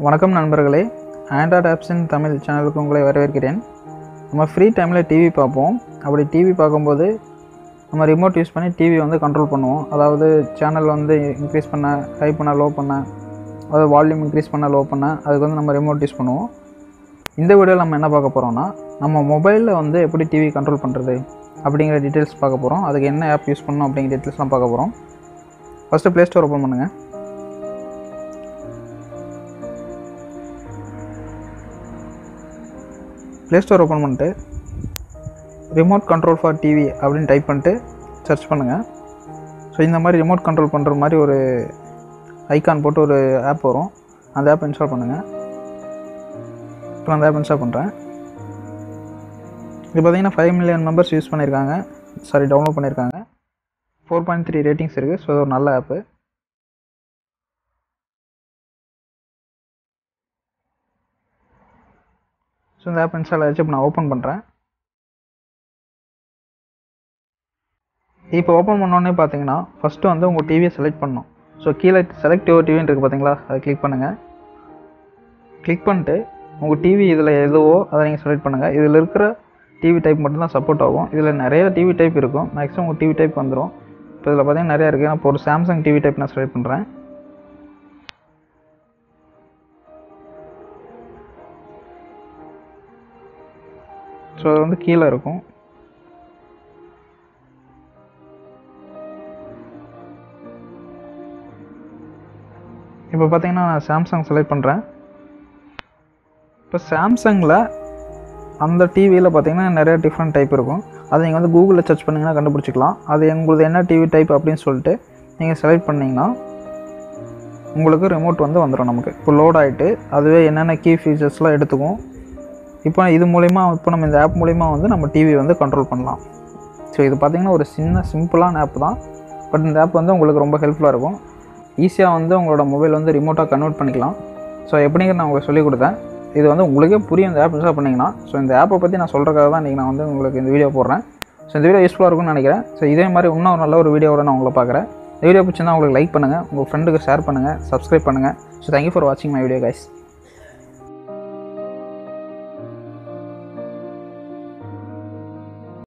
வணக்கம் நண்பர்களே ஆண்ட்ராய்ட் ஆப்ஸின் தமிழ் சேனலுக்கு உங்களை வரவேற்கிறேன் நம்ம ஃப்ரீ டைமில் டிவி பார்ப்போம் அப்படி டிவி பார்க்கும்போது நம்ம ரிமோட் யூஸ் பண்ணி டிவி வந்து கண்ட்ரோல் பண்ணுவோம் அதாவது சேனல் வந்து இன்க்ரீஸ் பண்ண ஹை பண்ண லோ பண்ண அதாவது வால்யூம் இன்க்ரீஸ் பண்ண லோ பண்ண அதுக்கு வந்து நம்ம ரிமோட் யூஸ் பண்ணுவோம் இந்த வீடியோவில் நம்ம என்ன பார்க்க போகிறோம்னா நம்ம மொபைலில் வந்து எப்படி டிவி கண்ட்ரோல் பண்ணுறது அப்படிங்கிற டீட்டெயில்ஸ் பார்க்க போகிறோம் அதுக்கு என்ன ஆப் யூஸ் பண்ணணும் அப்படிங்கிற டீட்டெயில்ஸ்லாம் பார்க்க போகிறோம் ஃபஸ்ட்டு ப்ளே ஸ்டோர் ஓப்பன் பண்ணுங்கள் ப்ளே ஸ்டோர் ஓப்பன் பண்ணிட்டு ரிமோட் கண்ட்ரோல் ஃபார் டிவி அப்படின்னு டைப் பண்ணிட்டு சர்ச் பண்ணுங்கள் ஸோ இந்த மாதிரி ரிமோட் கண்ட்ரோல் பண்ணுற மாதிரி ஒரு ஐகான் போட்டு ஒரு ஆப் வரும் அந்த ஆப் இன்ஸ்டால் பண்ணுங்கள் இப்போ அந்த ஆப் இன்ஸ்டால் பண்ணுறேன் இது பார்த்தீங்கன்னா ஃபைவ் மில்லியன் மெம்பர்ஸ் யூஸ் பண்ணியிருக்காங்க சாரி டவுன்லோட் பண்ணியிருக்காங்க ஃபோர் பாயிண்ட் த்ரீ ரேட்டிங்ஸ் இருக்குது ஸோ இது ஒரு நல்ல ஆப்பு ஸோ இந்த ஆப் இன்ஸ்டால் ஆகிடுச்சு இப்போ நான் ஓப்பன் பண்ணுறேன் இப்போ ஓப்பன் பண்ணோடனே பார்த்தீங்கன்னா ஃபஸ்ட்டு வந்து உங்கள் டிவியை செலக்ட் பண்ணணும் ஸோ கீழே செலக்ட் யுவர் டிவின்னு இருக்குது பார்த்தீங்களா அதை கிளிக் பண்ணுங்கள் கிளிக் பண்ணிட்டு உங்கள் டிவி இதில் எதுவோ அதை நீங்கள் செலக்ட் பண்ணுங்கள் இதில் இருக்கிற டிவி டைப் மட்டும்தான் சப்போர்ட் ஆகும் இதில் நிறைய டிவி டைப் இருக்கும் மேக்ஸிமம் உங்கள் டிவி டைப் வந்துடும் இப்போ இதில் பார்த்தீங்கன்னா நிறையா இருக்குது நான் இப்போ ஒரு சாம்சங் டிவி டைப் நான் செலக்ட் பண்ணுறேன் ஸோ அது வந்து கீழே இருக்கும் இப்போ பார்த்தீங்கன்னா நான் சாம்சங் செலக்ட் பண்ணுறேன் இப்போ சாம்சங்கில் அந்த டிவியில் பார்த்தீங்கன்னா நிறைய டிஃப்ரெண்ட் டைப் இருக்கும் அதை நீங்கள் வந்து கூகுளில் சர்ச் பண்ணிங்கன்னா கண்டுபிடிச்சிக்கலாம் அது உங்களது என்ன டிவி டைப் அப்படின்னு சொல்லிட்டு நீங்கள் செலக்ட் பண்ணிங்கன்னா உங்களுக்கு ரிமோட் வந்து வந்துடும் நமக்கு இப்போ லோட் ஆகிட்டு அதுவே என்னென்ன கீ ஃபீச்சர்ஸ்லாம் எடுத்துக்கும் இப்போ இது மூலிமா இப்போ நம்ம இந்த ஆப் மூலிமா வந்து நம்ம டிவி வந்து கண்ட்ரோல் பண்ணலாம் ஸோ இது பார்த்திங்கன்னா ஒரு சின்ன சிம்பிளான ஆப் தான் பட் இந்த ஆப் வந்து உங்களுக்கு ரொம்ப ஹெல்ப்ஃபுல்லாக இருக்கும் ஈஸியாக வந்து உங்களோட மொபைல் வந்து ரிமோட்டாக கன்வெர்ட் பண்ணிக்கலாம் ஸோ எப்படிங்கிற நான் உங்களுக்கு சொல்லிக் கொடுத்தேன் இது வந்து உங்களுக்கே புரியும் இந்த ஆப் இன்ஸ்டால் பண்ணிங்கன்னா ஸோ இந்த ஆப்பை பற்றி நான் சொல்கிறக்காக தான் இன்றைக்கி நான் வந்து உங்களுக்கு இந்த வீடியோ போடுறேன் ஸோ இந்த வீடியோ யூஸ்ஃபுல்லாக இருக்கும்னு நினைக்கிறேன் ஸோ இதே மாதிரி இன்னும் ஒரு நல்ல ஒரு வீடியோவோட நான் உங்களை பார்க்குறேன் இந்த வீடியோ பிடிச்சிருந்தா உங்களுக்கு லைக் பண்ணுங்கள் உங்கள் ஃப்ரெண்டுக்கு ஷேர் பண்ணுங்கள் சப்ஸ்கிரைப் பண்ணுங்கள் ஸோ தேங்க்யூ ஃபார் வாட்சிங் மை வீடியோ கைஸ்